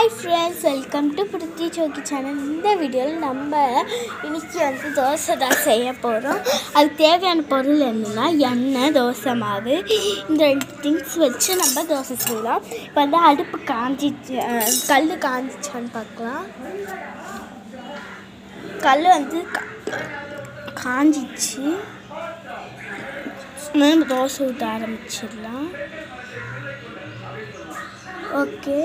Hi friends welcome to Preethi Chokki channel இந்த வீடியோவில் நம்ம இன்னைக்கு வந்து தோசை தான் செய்ய போகிறோம் அதுக்கு தேவையான பொருள் என்னென்னா எண்ணெய் தோசை மாவு இந்த ரெண்டு திங்ஸ் வச்சு நம்ம தோசை செய்யலாம் இப்போ வந்து அடுப்பு காஞ்சிச்சு அஹ், கல் காஞ்சிச்சான்னு பார்க்கலாம் கல் வந்து கா- காஞ்சிச்சு நம்ம தோசை ஊற்ற ஆரம்பிச்சிடலாம் ஓகே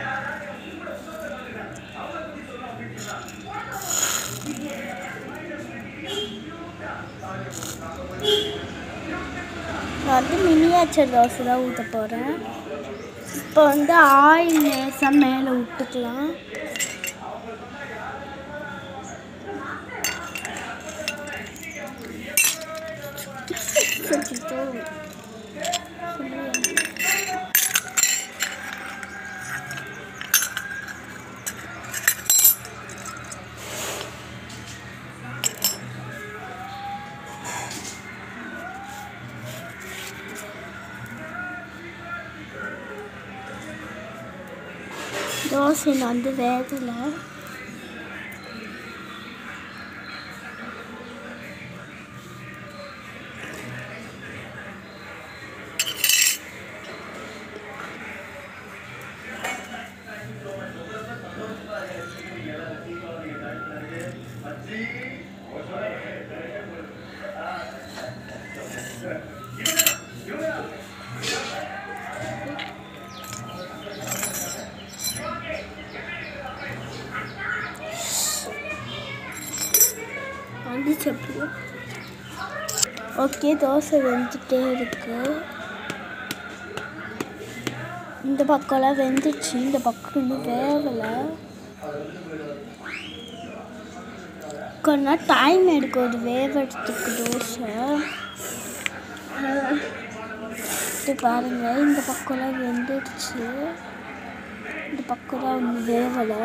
நான் வந்து மினியேச்சர் தோசை தான் ஊற்ற போகிறேன் இப்போ வந்து ஆயில் லேசாக மேலே விட்டுக்கலாம் அச்சச்சோ. தோசை வந்து வேகலை வந்துச்சு அப்படியே ஓகே தோசை வெந்துட்டே இருக்கு இந்த பக்கம்லாம் வெந்துச்சு இந்த பக்கம் இன்னும் வேகலை கொஞ்ச நேரம் டைம் எடுக்கும் அது வேவறதுக்கு தோசை இது பாருங்க இந்த பக்கம்லாம் வெந்துடுச்சு இந்த பக்கம்லாம் ஒன்றும் வேகலை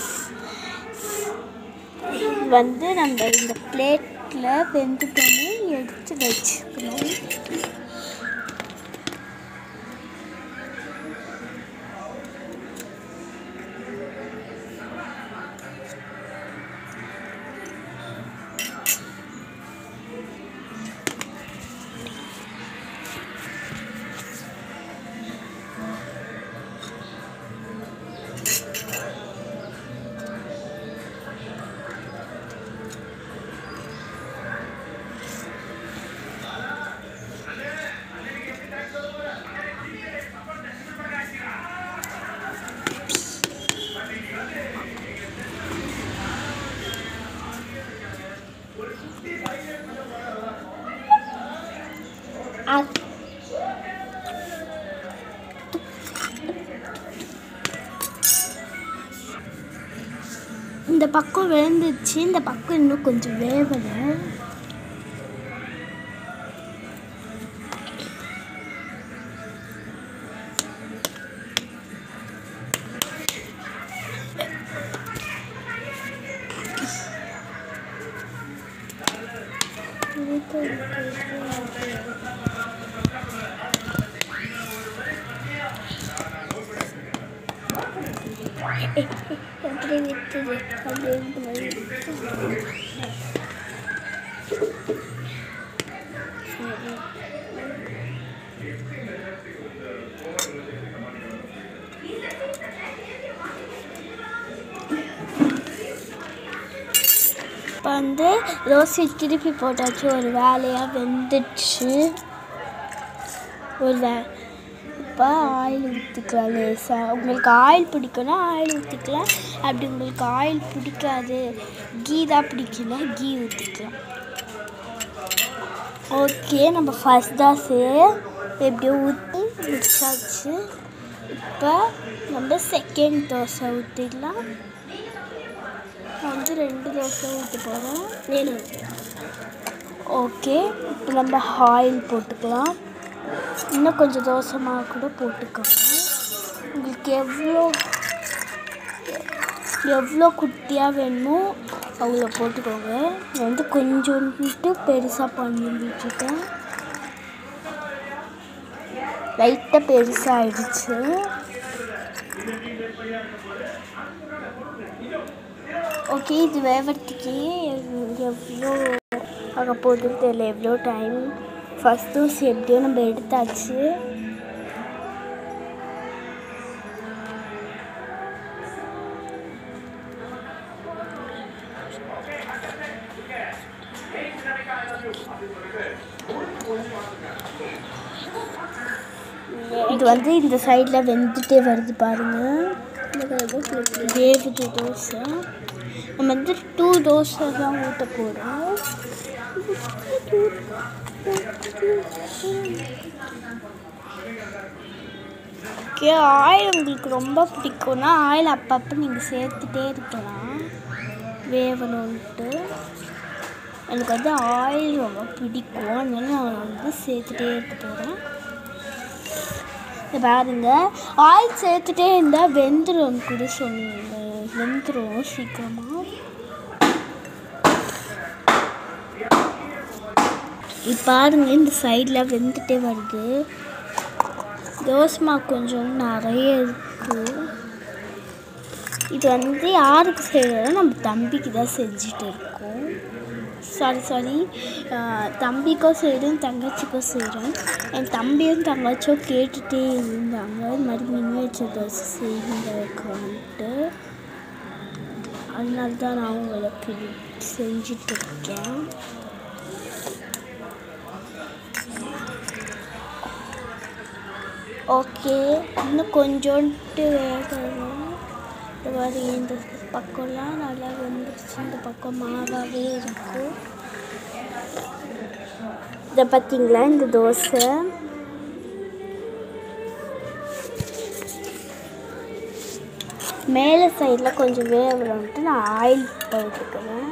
வந்து நம்ம இந்த பிளேட்டில் வெந்துட்டோன்னு எடுத்து வச்சுக்கணும் அ- இந்த பக்கம் விழுந்துச்சு இந்த பக்கம் இன்னும் கொஞ்சம் வேவலை அப்படியே விட்டுது அப்படியே விட்டுது சரி இப்போ வந்து ரோசி திருப்பி போட்டாச்சு ஒரு வேலையாக வெந்துடுச்சு ஒரு வே இப்போ ஆயில் ஊற்றிக்கலாம் லேசாக உங்களுக்கு ஆயில் பிடிக்கும்னா ஆயில் ஊற்றிக்கலாம் அப்படி உங்களுக்கு ஆயில் பிடிக்காது கீ தான் பிடிக்கும்னா கீ ஊற்றிக்கலாம் ஓகே நம்ம ஃபஸ்ட் தோசை எப்படியோ ஊற்றி முடிச்சாச்சு இப்போ நம்ம செகண்ட் தோசை ஊற்றிடலாம் நான் வந்து ரெண்டு தோசை ஊற்ற போகிறேன் வேணும் ஓகே இப்போ நம்ம ஆயில் போட்டுக்கலாம் இன்னும் கொஞ்சம் தோசை மாவு கூட போட்டுக்கோங்க உங்களுக்கு எவ்வளோ எவ்வளோ குட்டியாக வேணுமோ அவ்வளோ போட்டுக்கோங்க நான் வந்து கொஞ்சோண்டு பெருசாக பண்ணிட்டுருக்கேன் லைட்டாக பெருசாகிடுச்சு ஓகே இது வேவறதுக்கே எவ்வளோ ஆக போகுதுன்னு தெரியல எவ்வளோ டைம் ஃபஸ்ட் தோசை எப்படியோ நம்ம எடுத்தாச்சு இது வந்து இந்த சைடில் வெந்துட்டே வருது பாருங்க வேவுது தோசை நம்ம வந்து டூ தோசை தான் ஊட்ட போகிறோம் ஓகே ஆயில் உங்களுக்கு ரொம்ப பிடிக்கும்னா ஆயில் அப்பப்போ நீங்கள் சேர்த்துட்டே இருக்கலாம் வேவணுன்ட்டு எனக்கு வந்து ஆயில் ரொம்ப பிடிக்கும் அதனால நான் வந்து சேர்த்துட்டே இருக்க போகிறேன் இதை பாருங்க ஆயில் சேர்த்துட்டே இருந்தால் வெந்துடும் கூட சொன்னீங்க வெந்துடும் சீக்கிரமாக இப்போ பாருங்க இந்த சைடில் வெந்துட்டே வருது தோசைமா கொஞ்சம் நிறைய இருக்குது இது வந்து யாருக்கு செய்கிறோம் நம்ம தம்பிக்கு தான் செஞ்சுட்டு இருக்கோம் சாரி சாரி தம்பிக்கும் செய்கிறேன் தங்கச்சிக்கும் செய்கிறேன் என் தம்பியும் தங்கச்சியும் கேட்டுகிட்டே இருந்தாங்க இது மாதிரி மினியேச்சர் தோசை செய்யுங்கக்கான்ட்டு அதனால தான் நான் உங்களுக்கு இது செஞ்சுட்டு இருக்கேன் ஓகே இன்னும் கொஞ்சோன்ட்டு வேகணும் இந்த மாதிரி இந்த பக்கம்லாம் நல்லா வெந்துருச்சு இந்த பக்கம் மாவாகவே இருக்கு இதை பார்த்தீங்களா இந்த தோசை மேலே சைடில் கொஞ்சம் வேகணுன்ட்டு நான் ஆயில் போட்டுக்கிறேன்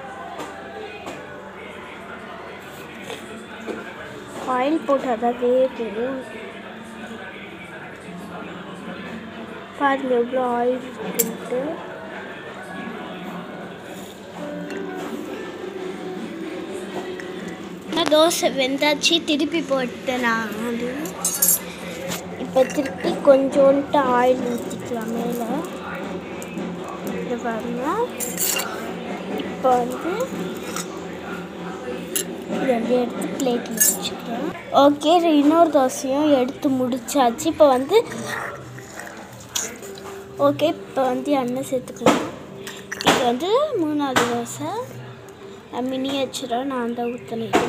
ஆயில் போட்டால் தான் வேகும் பாருங்க எவ்வளோ ஆயில் இருக்குன்ட்டு நான் தோசை வெந்தாச்சு திருப்பி போட்டேன் நான் அது இப்போ திருப்பி கொஞ்சோன்ட்டு ஆயில் ஊற்றிக்கலாம் மேலே இது பாருங்க இப்போ வந்து இது அப்படியே எடுத்து பிளேட்டில் வச்சுக்கிறேன் ஓகே இன்னொரு தோசையும் எடுத்து முடிச்சாச்சு இப்போ வந்து ஓகே இப்போ வந்து எண்ணெய் சேர்த்துக்கலாம் இது வந்து மூணாவது தோசை மினியேச்சராக நான் தான் ஊற்றினேன்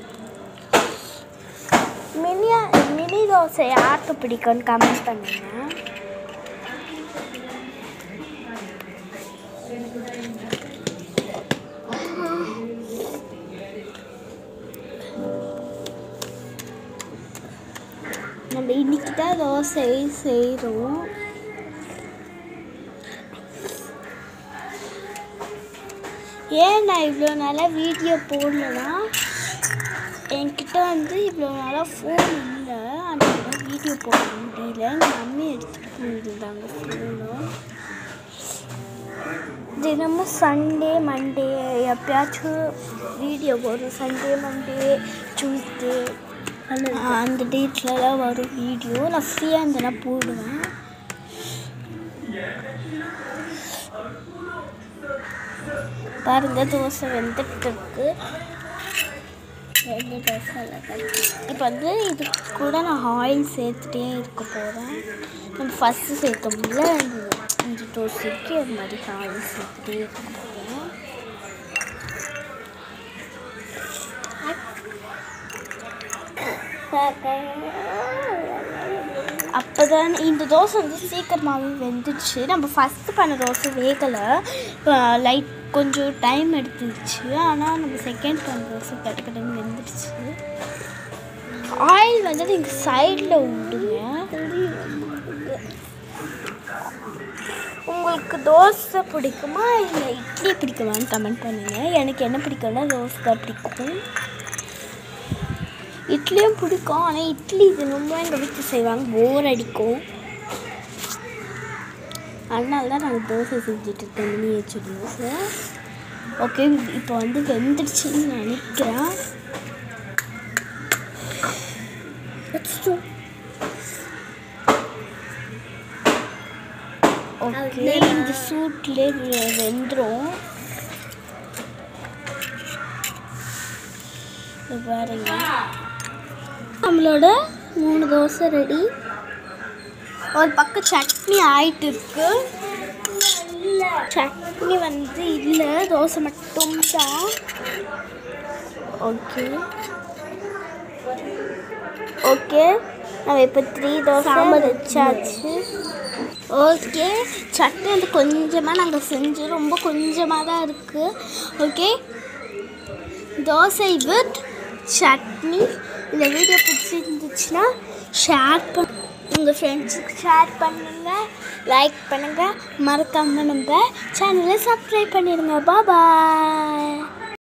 மினியா மினி தோசை யாருக்கு பிடிக்கும்னு கமெண்ட் பண்ணுங்க நம்ம இன்னைக்கு தான் தோசை செய்கிறோம் ஏன் நான் இவ்வளோ நாளாக வீடியோ போடலன்னா என்கிட்ட வந்து இவ்வளோ நாளாக ஃபோன் இல்லை அதனால வீடியோ போட முடியல எங்கள் மம்மி எடுத்துகிட்டு போயிருந்தாங்க ஃபோனு தினமும் சண்டே மண்டே எப்பயாச்சும் வீடியோ வரும் சண்டே மண்டே டியூஸ்டே அந்த டேட்லலாம் வரும் வீடியோ நான் ஃப்ரீயாக இருந்தேன்னா போடுவேன் பாருங்க தோசை வெந்துட்டு இருக்கு ரெண்டு தோசை இப்போ வந்து இது கூட நான் ஆயில் சேர்த்துட்டே இருக்க போகிறேன் நம்ம ஃபஸ்ட்டு சேர்த்தோம்ல இந்த இந்த தோசைக்கு அது மாதிரி ஆயில் சேர்த்துட்டே இருக்க போகிறேன் அப்போ தான் இந்த தோசை வந்து சீக்கிரமாகவே வெந்துச்சு நம்ம ஃபஸ்ட்டு பண்ண தோசை வேகலை லைட் கொஞ்சம் டைம் எடுத்துச்சு ஆனால் நம்ம செகண்ட் பண்ண தோசை கட்டு கட்டுன்னு வெந்துடுச்சு ஆயில் வந்து இங்கே சைடில் விடுங்க உங்களுக்கு தோசை பிடிக்குமா இல்லை இட்லி பிடிக்குமான்னு கமெண்ட் பண்ணுங்கள் எனக்கு என்ன பிடிக்கும்னா தோசை தான் பிடிக்கும் இட்லியும் பிடிக்கும் ஆனால் இட்லி தினமும் எங்கள் வீட்டில் செய்வாங்க போர் அடிக்கும் அதனால தான் நாங்கள் தோசை செஞ்சுட்டு இருக்கோம் மினி வச்சு தோசை ஓகே இப்போ வந்து வெந்துடுச்சுன்னு நினைக்கிறேன் ஓகே இந்த சூட்லேயே வெந்துடும் இது பாருங்க நம்மளோட மூணு தோசை ரெடி ஒரு பக்கம் சட்னி ஆயிட்டு இருக்கு சட்னி வந்து இல்லை தோசை மட்டும் தான் ஓகே ஓகே நம்ம இப்போ த்ரீ தோசை வச்சாச்சு ஓகே சட்னி வந்து கொஞ்சமாக நாங்கள் செஞ்சு ரொம்ப கொஞ்சமாக தான் இருக்குது ஓகே தோசை வித் சட்னி இந்த வீடியோ பிடிச்சிருந்துச்சுன்னா ஷேர் பண்ண உங்கள் ஃப்ரெண்ட்ஸுக்கு ஷேர் பண்ணுங்கள் லைக் பண்ணுங்கள் மறக்காமல் நம்ம சேனலை சப்ஸ்கிரைப் பண்ணிடுங்க பாய்